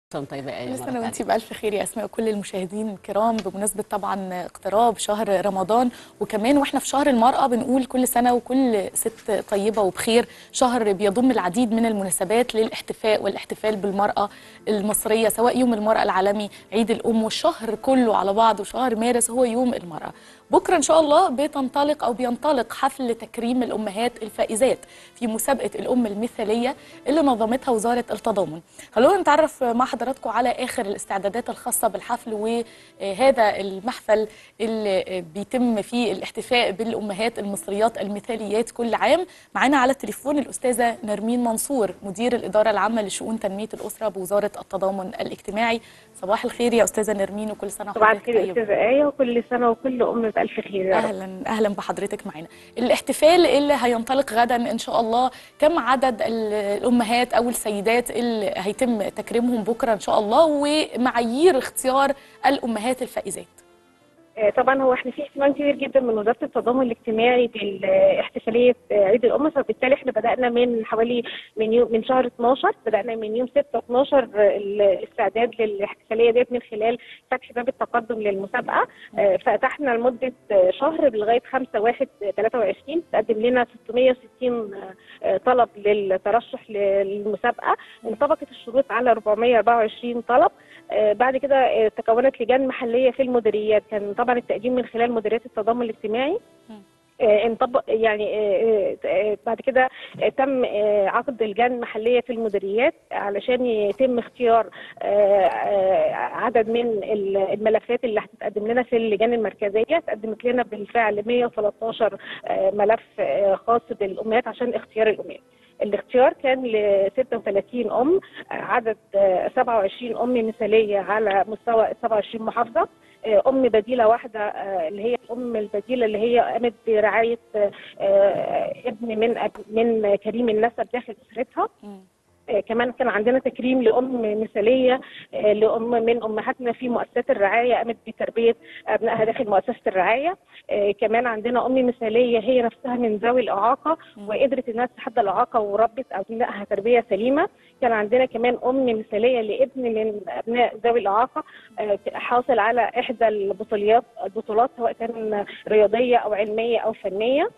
سنة طيبة يا آية كل مرة سنة وانت تانية. بألف خير يا أسماء وكل المشاهدين الكرام بمناسبة طبعا اقتراب شهر رمضان وكمان واحنا في شهر المرأة بنقول كل سنة وكل ست طيبة وبخير شهر بيضم العديد من المناسبات للاحتفاء والاحتفال بالمرأة المصرية سواء يوم المرأة العالمي عيد الأم والشهر كله على بعضه شهر مارس هو يوم المرأة بكرة إن شاء الله بتنطلق أو بينطلق حفل تكريم الأمهات الفائزات في مسابقة الأم المثالية اللي نظمتها وزارة التضامن خلونا نتعرف مع حضراتكم على آخر الاستعدادات الخاصة بالحفل وهذا المحفل اللي بيتم فيه الاحتفاء بالأمهات المصريات المثاليات كل عام معانا على التليفون الأستاذة نرمين منصور مدير الإدارة العامة لشؤون تنمية الأسرة بوزارة التضامن الاجتماعي صباح الخير يا أستاذة نرمين وكل سنة صباح وحضرتك الخير طيبة استاذه ايه وكل سنه وكل ام بالف خير يا رب اهلا اهلا بحضرتك معانا الاحتفال اللي هينطلق غدا ان شاء الله كم عدد ال- الامهات او السيدات اللي هيتم تكريمهم بكره ان شاء الله ومعايير اختيار الامهات الفائزات آه، طبعا هو احنا في اهتمام كبير جدا من وزاره التضامن الاجتماعي باحتفاليه آه، عيد الام فبالتالي احنا بدانا من حوالي من يوم من شهر 12 بدانا من يوم 6 12 آه، الاستعداد للاحتفاليه ديت من خلال فتح باب التقدم للمسابقه آه، فتحنا لمده آه، شهر لغايه 5 1 23 تقدم لنا 660 آه، طلب للترشح للمسابقه انطبقت الشروط على 424 طلب آه، بعد كده آه، تكونت لجان محليه في المديريات كان طبعا التقديم من خلال مديريات التضامن الاجتماعي مم. آه، انطبق يعني آه، آه، آه، بعد كده آه، تم آه، عقد لجان محليه في المديريات علشان يتم اختيار آه، آه، عدد من ال- الملفات اللي هتتقدم لنا في اللجان المركزيه تقدمت لنا بالفعل 113 آه، ملف آه، خاص بالامهات عشان اختيار الامهات الاختيار كان ل 36 ام عدد آه، 27 ام مثاليه على مستوى 27 محافظه آه، ام بديله واحده آه، اللي هي الام البديله اللي هي قامت برعايه آه، آه، ابن من أب- من كريم النسب داخل اسرتها مم. آه، كمان كان عندنا تكريم لأم مثالية آه، لأم من أمهاتنا في مؤسسات الرعاية قامت بتربية أبنائها داخل مؤسسة الرعاية آه، كمان عندنا أم مثالية هي نفسها من ذوي الإعاقة مم. وقدرت إنها تتحدى الإعاقة وربت أبنائها تربية سليمة كان عندنا كمان أم مثالية لابن من أبناء ذوي الإعاقة آه، حاصل على إحدى البطوليات البطولات سواء كان رياضية أو علمية أو فنية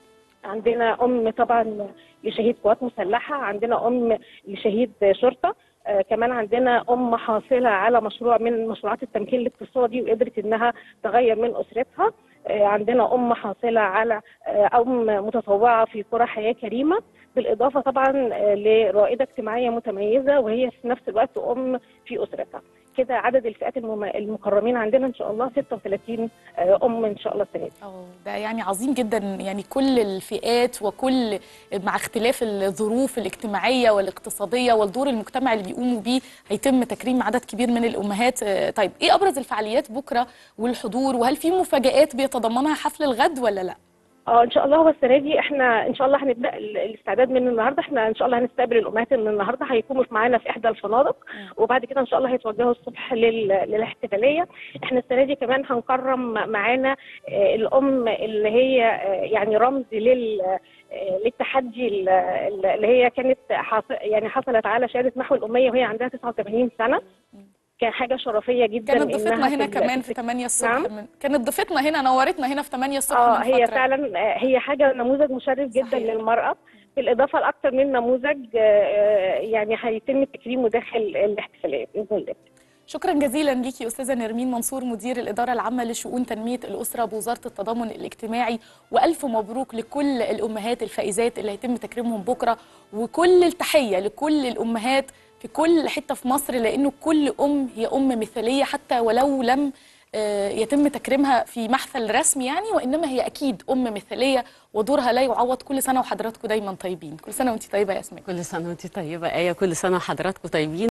عندنا ام طبعا لشهيد قوات مسلحه عندنا ام لشهيد شرطه آه كمان عندنا ام حاصله على مشروع من مشروعات التمكين الاقتصادي وقدرت انها تغير من اسرتها آه عندنا ام حاصله على آه ام متطوعه في قرى حياه كريمه بالاضافه طبعا آه لرائده اجتماعيه متميزه وهي في نفس الوقت ام في اسرتها كده عدد الفئات المم- المكرمين عندنا ان شاء الله 36 آه ام ان شاء الله السنه دي اه ده يعني عظيم جدا يعني كل الفئات وكل مع اختلاف الظروف الاجتماعية والاقتصادية والدور المجتمعي اللي بيقوموا بيه هيتم تكريم عدد كبير من الأمهات آه، طيب إيه أبرز الفعاليات بكرة والحضور وهل في مفاجآت بيتضمنها حفل الغد ولا لا؟ اه ان شاء الله هو السنه دي احنا ان شاء الله هنبدا ال- الاستعداد من النهارده احنا ان شاء الله هنستقبل الامهات من النهارده هيكونوا في معانا في احدى الفنادق وبعد كده ان شاء الله هيتوجهوا الصبح لل- للاحتفاليه احنا السنه دي كمان هنكرم معانا آه، الام اللي هي آه، يعني رمز لل آه، للتحدي ال- ال- اللي هي كانت حاص- يعني حصلت على شهاده محو الاميه وهي عندها 89 سنه كان حاجه شرفيه جدا كانت ضيفتنا إنها هنا ال- كمان في 8 الصبح نعم. من كانت ضيفتنا هنا نورتنا هنا في 8 الصبح اه من هي فترة. فعلا آه، هي حاجه نموذج مشرف جدا صحيح. للمراه بالاضافه لاكثر من نموذج آه، آه، يعني هيتم تكريمه داخل الاحتفاليه باذن الله شكرا جزيلا ليكي استاذه نرمين منصور مدير الاداره العامه لشؤون تنميه الاسره بوزاره التضامن الاجتماعي والف مبروك لكل الامهات الفائزات اللي هيتم تكريمهم بكره وكل التحيه لكل الامهات في كل حته في مصر لانه كل ام هي ام مثاليه حتى ولو لم آه، يتم تكريمها في محفل رسمي يعني وانما هي اكيد ام مثاليه ودورها لا يعوض كل سنه وحضراتكم دايما طيبين كل سنه وانت طيبه يا اسماء كل سنة وانت طيبة آية كل سنة وحضراتكم طيبين